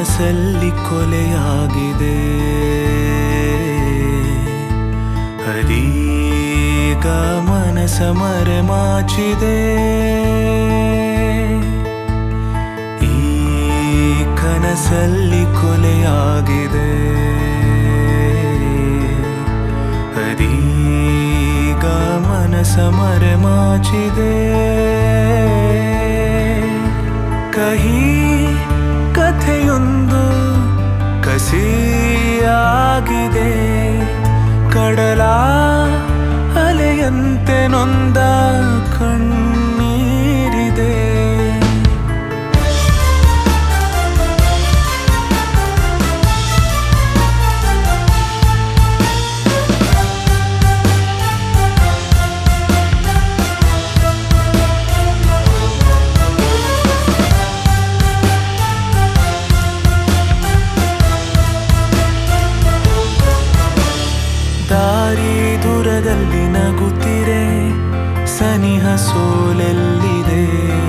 ಕನಸಲ್ಲಿ ಕೊಲೆಯಾಗಿದೆ ಅದೀಗ ಮನಸ ಮರೆ ಮಾಚಿದೆ ಈ ಕನಸಲ್ಲಿ ಕೊಲೆಯಾಗಿದೆ ಅದೀಗ ಮನಸ ಮರೆ ಮಾಚಿದೆ ಕಹಿ ಕಥೆಯೊಂದು ಕಸಿಯಾಗಿದೆ ಕಡಲ ಅಲೆಯಂತೆ ನೊಂದ ಕಣ್ಣೀರಿದೆ ದಾರಿ ದೂರದಲ್ಲಿ ನಗುತ್ತಿರೆ ಸನಿಹ ಸೋಲೆಲ್ಲಿದೆ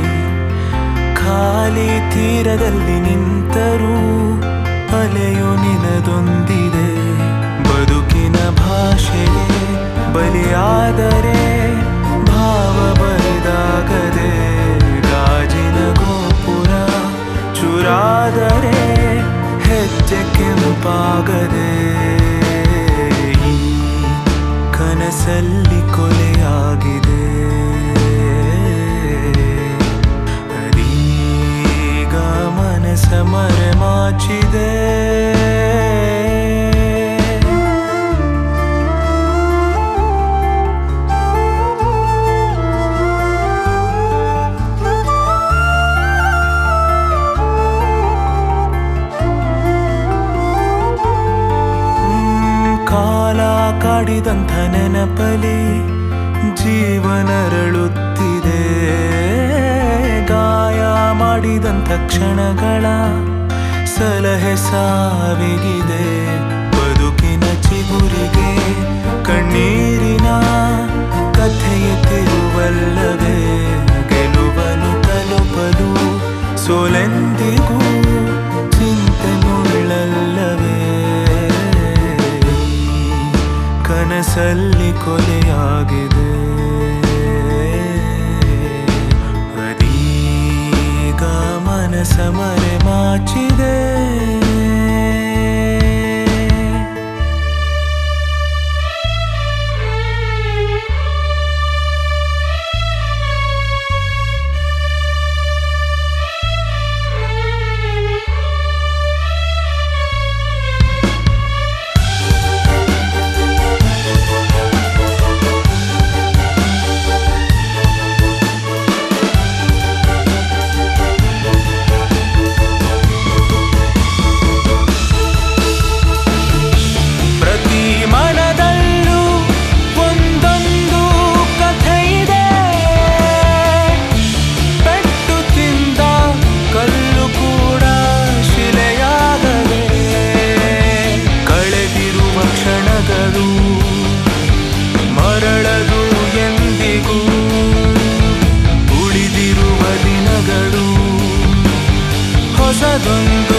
ಖಾಲಿ ತೀರದಲ್ಲಿ ನಿಂತರೂ ಅಲೆಯು ನಿನದೊಂದಿದೆ ಬದುಕಿನ ಭಾಷೆಗೆ ಬಲಿಯಾದರೆ ಭಾವ ಬರಿದಾಗದೆ ಗಾಜಿನ ಗೋಪುರ ಚುರಾದರೆ ಹೆಜ್ಜೆ ಕೆಂಪಾಗದೆ ಈ ಕನಸಲ್ಲಿ ಕೊಲೆಯಾಗಿದೆ ಅದೀಗ ಮನಸ ಮರೆ ಮಾಚಿದೆ ಹ್ಮ್, ಕಾಲ ಕಾಡಿದಂಥ ನೆನಪಲಿ ಜೀವನರಳುತ್ತಿದೆ ಗಾಯ ಮಾಡಿದಂಥ ಕ್ಷಣಗಳ ಸಲಹೆ ಸಾವಿಗಿದೆ ಬದುಕಿನ ಚಿಗುರಿಗೆ ಕಣ್ಣೀರಿನ ಕಥೆಯ ತಿರುವಲ್ಲವೇ ಗೆಲುವನು ತಲುಪಲು ಸೋಲೆಂದಿಗೂ ಚಿಂತೆ ಮುಳ್ಳಲ್ಲವೇ ಕನಸಲ್ಲಿ ಕೊಲೆಯಾಗಿದೆ ಅದೀಗ ಮನಸ ಮರೆ ಮಾಚಿದೆ ಪ್ರತಿ ಮನದಲ್ಲೂ ಒಂದೊಂದು ಕಥೆ ಇದೆ ಪೆಟ್ಟು ತಿಂದ ಕಲ್ಲು ಕೂಡ ಶಿಲೆಯಾಗದೆ ಕಳೆದಿರುವ ಕ್ಷಣಗಳು ಮರಳದು ಎಂದಿಗೂ ಉಳಿದಿರುವ ದಿನಗಳು ಹೊಸದೊಂದು